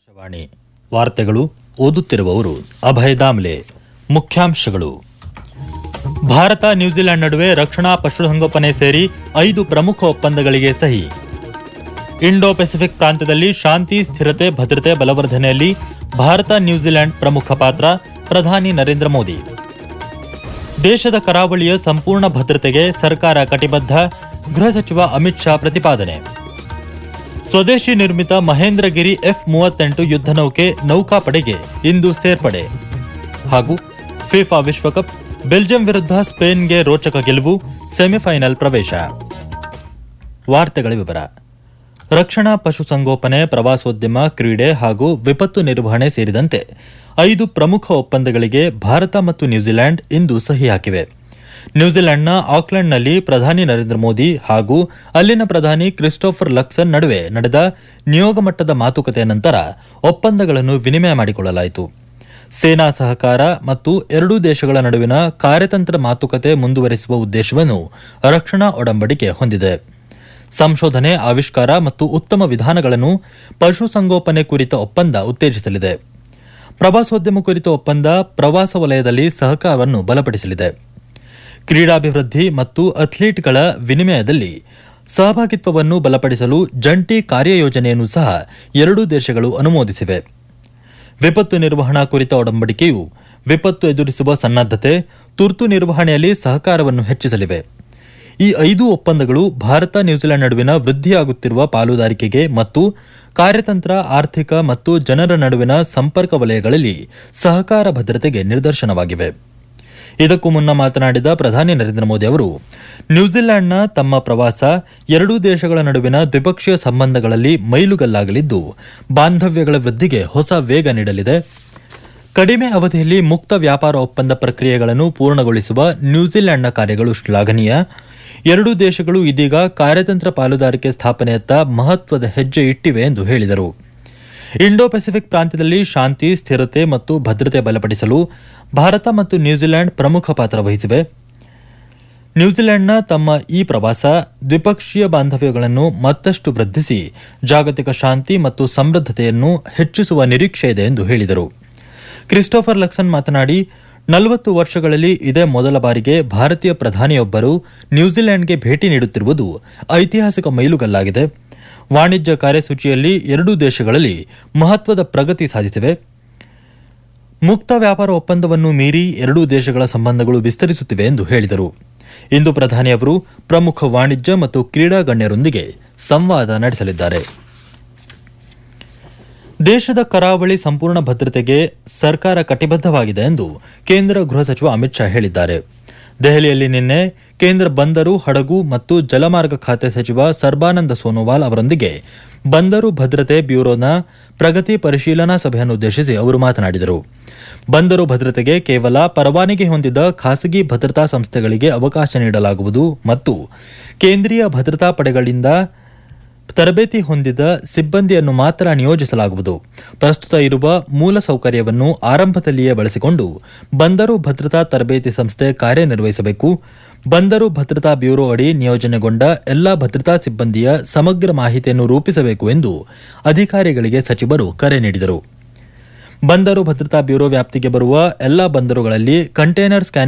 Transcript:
ವಾಣಿ ವಾರ್ತೆಗಳು ಓದುತ್ತಿರುವವರು ಅಭಯ ದಾಮ್ಲೆ ಮುಖ್ಯಾಂಶಗಳು ಭಾರತ ನ್ಯೂಜಿಲೆಂಡ್ ನಡುವೆ ರಕ್ಷಣಾ ಪಶುಸಂಗೋಪನೆ ಸೇರಿ ಐದು ಪ್ರಮುಖ ಒಪ್ಪಂದಗಳಿಗೆ ಸಹಿ ಇಂಡೋ ಪೆಸಿಫಿಕ್ ಪ್ರಾಂತ್ಯದಲ್ಲಿ ಶಾಂತಿ ಸ್ಥಿರತೆ ಭದ್ರತೆ ಬಲವರ್ಧನೆಯಲ್ಲಿ ಭಾರತ ನ್ಯೂಜಿಲೆಂಡ್ ಪ್ರಮುಖ ಪಾತ್ರ ಪ್ರಧಾನಿ ನರೇಂದ್ರ ಮೋದಿ ದೇಶದ ಕರಾವಳಿಯ ಸಂಪೂರ್ಣ ಭದ್ರತೆಗೆ ಸರ್ಕಾರ ಕಟಿಬದ್ಧ ಗೃಹ ಸಚಿವ ಅಮಿತ್ ಶಾ ಪ್ರತಿಪಾದನೆ ಸ್ವದೇಶಿ ನಿರ್ಮಿತ ಮಹೇಂದ್ರಗಿರಿ ಎಫ್ ಮೂವತ್ತೆಂಟು ಯುದ್ಧ ನೌಕೆ ನೌಕಾಪಡೆಗೆ ಇಂದು ಸೇರ್ಪಡೆ ಹಾಗೂ ಫಿಫಾ ವಿಶ್ವಕಪ್ ಬೆಲ್ಜಿಯಂ ವಿರುದ್ಧ ಸ್ಪೇನ್ಗೆ ರೋಚಕ ಗೆಲುವು ಸೆಮಿಫೈನಲ್ ಪ್ರವೇಶ ವಾರ್ತೆಗಳ ವಿವರ ರಕ್ಷಣಾ ಪಶುಸಂಗೋಪನೆ ಪ್ರವಾಸೋದ್ಯಮ ಕ್ರೀಡೆ ಹಾಗೂ ವಿಪತ್ತು ನಿರ್ವಹಣೆ ಸೇರಿದಂತೆ ಐದು ಪ್ರಮುಖ ಒಪ್ಪಂದಗಳಿಗೆ ಭಾರತ ಮತ್ತು ನ್ಯೂಜಿಲೆಂಡ್ ಇಂದು ಸಹಿ ಹಾಕಿವೆ ನ್ಯೂಜಿಲೆಂಡ್ನ ಆಕ್ಲೆಂಡ್ನಲ್ಲಿ ಪ್ರಧಾನಿ ನರೇಂದ್ರ ಮೋದಿ ಹಾಗೂ ಅಲ್ಲಿನ ಪ್ರಧಾನಿ ಕ್ರಿಸ್ಟೋಫರ್ ಲಕ್ಸನ್ ನಡುವೆ ನಡೆದ ನಿಯೋಗ ಮಟ್ಟದ ಮಾತುಕತೆಯ ನಂತರ ಒಪ್ಪಂದಗಳನ್ನು ವಿನಿಮಯ ಮಾಡಿಕೊಳ್ಳಲಾಯಿತು ಸೇನಾ ಸಹಕಾರ ಮತ್ತು ಎರಡೂ ದೇಶಗಳ ನಡುವಿನ ಕಾರ್ಯತಂತ್ರ ಮಾತುಕತೆ ಮುಂದುವರಿಸುವ ಉದ್ದೇಶವನ್ನು ರಕ್ಷಣಾ ಒಡಂಬಡಿಕೆ ಹೊಂದಿದೆ ಸಂಶೋಧನೆ ಆವಿಷ್ಕಾರ ಮತ್ತು ಉತ್ತಮ ವಿಧಾನಗಳನ್ನು ಪಶುಸಂಗೋಪನೆ ಕುರಿತ ಒಪ್ಪಂದ ಉತ್ತೇಜಿಸಲಿದೆ ಪ್ರವಾಸೋದ್ಯಮ ಕುರಿತ ಒಪ್ಪಂದ ಪ್ರವಾಸ ವಲಯದಲ್ಲಿ ಸಹಕಾರವನ್ನು ಬಲಪಡಿಸಲಿದೆ ಕ್ರೀಡಾಭಿವೃದ್ಧಿ ಮತ್ತು ಅಥ್ಲೀಟ್ಗಳ ವಿನಿಮಯದಲ್ಲಿ ಸಹಭಾಗಿತ್ವವನ್ನು ಬಲಪಡಿಸಲು ಜಂಟಿ ಕಾರ್ಯಯೋಜನೆಯನ್ನು ಸಹ ಎರಡೂ ದೇಶಗಳು ಅನುಮೋದಿಸಿವೆ ವಿಪತ್ತು ನಿರ್ವಹಣಾ ಕುರಿತ ಒಡಂಬಡಿಕೆಯು ವಿಪತ್ತು ಎದುರಿಸುವ ಸನ್ನದ್ದತೆ ತುರ್ತು ನಿರ್ವಹಣೆಯಲ್ಲಿ ಸಹಕಾರವನ್ನು ಹೆಚ್ಚಿಸಲಿವೆ ಈ ಐದು ಒಪ್ಪಂದಗಳು ಭಾರತ ನ್ಯೂಜಿಲೆಂಡ್ ನಡುವಿನ ವೃದ್ಧಿಯಾಗುತ್ತಿರುವ ಪಾಲುದಾರಿಕೆಗೆ ಮತ್ತು ಕಾರ್ಯತಂತ್ರ ಆರ್ಥಿಕ ಮತ್ತು ಜನರ ನಡುವಿನ ಸಂಪರ್ಕ ವಲಯಗಳಲ್ಲಿ ಸಹಕಾರ ಭದ್ರತೆಗೆ ನಿದರ್ಶನವಾಗಿವೆ ಇದಕ್ಕೂ ಮುನ್ನ ಮಾತನಾಡಿದ ಪ್ರಧಾನಿ ನರೇಂದ್ರ ಮೋದಿ ಅವರು ನ್ಯೂಜಿಲೆಂಡ್ನ ತಮ್ಮ ಪ್ರವಾಸ ಎರಡೂ ದೇಶಗಳ ನಡುವಿನ ದ್ವಿಪಕ್ಷೀಯ ಸಂಬಂಧಗಳಲ್ಲಿ ಮೈಲುಗಲ್ಲಾಗಲಿದ್ದು ಬಾಂಧವ್ಯಗಳ ವೃದ್ಧಿಗೆ ಹೊಸ ವೇಗ ನೀಡಲಿದೆ ಕಡಿಮೆ ಅವಧಿಯಲ್ಲಿ ಮುಕ್ತ ವ್ಯಾಪಾರ ಒಪ್ಪಂದ ಪ್ರಕ್ರಿಯೆಗಳನ್ನು ಪೂರ್ಣಗೊಳಿಸುವ ನ್ಯೂಜಿಲೆಂಡ್ನ ಕಾರ್ಯಗಳು ಶ್ಲಾಘನೀಯ ಎರಡೂ ದೇಶಗಳು ಇದೀಗ ಕಾರ್ಯತಂತ್ರ ಪಾಲುದಾರಿಕೆ ಸ್ಥಾಪನೆಯತ್ತ ಮಹತ್ವದ ಹೆಜ್ಜೆ ಇಟ್ಟಿವೆ ಎಂದು ಹೇಳಿದರು ಇಂಡೋ ಪೆಸಿಫಿಕ್ ಪ್ರಾಂತ್ಯದಲ್ಲಿ ಶಾಂತಿ ಸ್ಥಿರತೆ ಮತ್ತು ಭದ್ರತೆ ಬಲಪಡಿಸಲು ಭಾರತ ಮತ್ತು ನ್ಯೂಜಿಲೆಂಡ್ ಪ್ರಮುಖ ಪಾತ್ರ ವಹಿಸಿವೆ ನ್ಯೂಜಿಲೆಂಡ್ನ ತಮ್ಮ ಈ ಪ್ರವಾಸ ದ್ವಿಪಕ್ಷೀಯ ಬಾಂಧವ್ಯಗಳನ್ನು ಮತ್ತಷ್ಟು ವೃದ್ಧಿಸಿ ಜಾಗತಿಕ ಶಾಂತಿ ಮತ್ತು ಸಮೃದ್ಧತೆಯನ್ನು ಹೆಚ್ಚಿಸುವ ನಿರೀಕ್ಷೆ ಇದೆ ಎಂದು ಹೇಳಿದರು ಕ್ರಿಸ್ಟೋಫರ್ ಲಕ್ಸನ್ ಮಾತನಾಡಿ ನಲವತ್ತು ವರ್ಷಗಳಲ್ಲಿ ಇದೇ ಮೊದಲ ಬಾರಿಗೆ ಭಾರತೀಯ ಪ್ರಧಾನಿಯೊಬ್ಬರು ನ್ಯೂಜಿಲೆಂಡ್ಗೆ ಭೇಟಿ ನೀಡುತ್ತಿರುವುದು ಐತಿಹಾಸಿಕ ಮೈಲುಗಲ್ಲಾಗಿದೆ ವಾಣಿಜ್ಯ ಕಾರ್ಯಸೂಚಿಯಲ್ಲಿ ಎರಡೂ ದೇಶಗಳಲ್ಲಿ ಮಹತ್ವದ ಪ್ರಗತಿ ಸಾಧಿಸಿವೆ ಮುಕ್ತ ವ್ಯಾಪಾರ ಒಪ್ಪಂದವನ್ನು ಮೀರಿ ಎರಡೂ ದೇಶಗಳ ಸಂಬಂಧಗಳು ವಿಸ್ತರಿಸುತ್ತಿವೆ ಎಂದು ಹೇಳಿದರು ಇಂದು ಪ್ರಧಾನಿಯವರು ಪ್ರಮುಖ ವಾಣಿಜ್ಯ ಮತ್ತು ಕ್ರೀಡಾ ಗಣ್ಯರೊಂದಿಗೆ ಸಂವಾದ ನಡೆಸಲಿದ್ದಾರೆ ದೇಶದ ಕರಾವಳಿ ಸಂಪೂರ್ಣ ಭದ್ರತೆಗೆ ಸರ್ಕಾರ ಕಟಿಬದ್ಧವಾಗಿದೆ ಎಂದು ಕೇಂದ್ರ ಗೃಹ ಸಚಿವ ಅಮಿತ್ ಶಾ ಹೇಳಿದ್ದಾರೆ ದೆಹಲಿಯಲ್ಲಿ ನಿನ್ನೆ ಕೇಂದ್ರ ಬಂದರು ಹಡಗು ಮತ್ತು ಜಲಮಾರ್ಗ ಖಾತೆ ಸಚಿವ ಸರ್ಬಾನಂದ ಸೋನೋವಾಲ್ ಅವರೊಂದಿಗೆ ಬಂದರು ಭದ್ರತೆ ಬ್ಯೂರೋನ ಪ್ರಗತಿ ಪರಿಶೀಲನಾ ಸಭೆಯನ್ನು ಉದ್ದೇಶಿಸಿ ಅವರು ಮಾತನಾಡಿದರು ಬಂದರು ಭದ್ರತೆಗೆ ಕೇವಲ ಪರವಾನಗಿ ಹೊಂದಿದ ಖಾಸಗಿ ಭದ್ರತಾ ಸಂಸ್ಥೆಗಳಿಗೆ ಅವಕಾಶ ನೀಡಲಾಗುವುದು ಮತ್ತು ಕೇಂದ್ರೀಯ ಭದ್ರತಾ ಪಡೆಗಳಿಂದ ತರಬೇತಿ ಹೊಂದಿದ ಸಿಬ್ಬಂದಿಯನ್ನು ಮಾತ್ರ ನಿಯೋಜಿಸಲಾಗುವುದು ಪ್ರಸ್ತುತ ಇರುವ ಮೂಲ ಸೌಕರ್ಯವನ್ನು ಆರಂಭದಲ್ಲಿಯೇ ಬಳಸಿಕೊಂಡು ಬಂದರು ಭದ್ರತಾ ತರಬೇತಿ ಸಂಸ್ಥೆ ಕಾರ್ಯನಿರ್ವಹಿಸಬೇಕು ಬಂದರು ಭದ್ರತಾ ಬ್ಯೂರೋ ಅಡಿ ನಿಯೋಜನೆಗೊಂಡ ಎಲ್ಲಾ ಭದ್ರತಾ ಸಿಬ್ಬಂದಿಯ ಸಮಗ್ರ ಮಾಹಿತಿಯನ್ನು ರೂಪಿಸಬೇಕು ಎಂದು ಅಧಿಕಾರಿಗಳಿಗೆ ಸಚಿವರು ಕರೆ ನೀಡಿದರು ಬಂದರು ಭದ್ರತಾ ಬ್ಯೂರೋ ವ್ಯಾಪ್ತಿಗೆ ಬರುವ ಎಲ್ಲಾ ಬಂದರುಗಳಲ್ಲಿ ಕಂಟೈನರ್ ಸ್ಕ್ಯಾನಿಂಗ್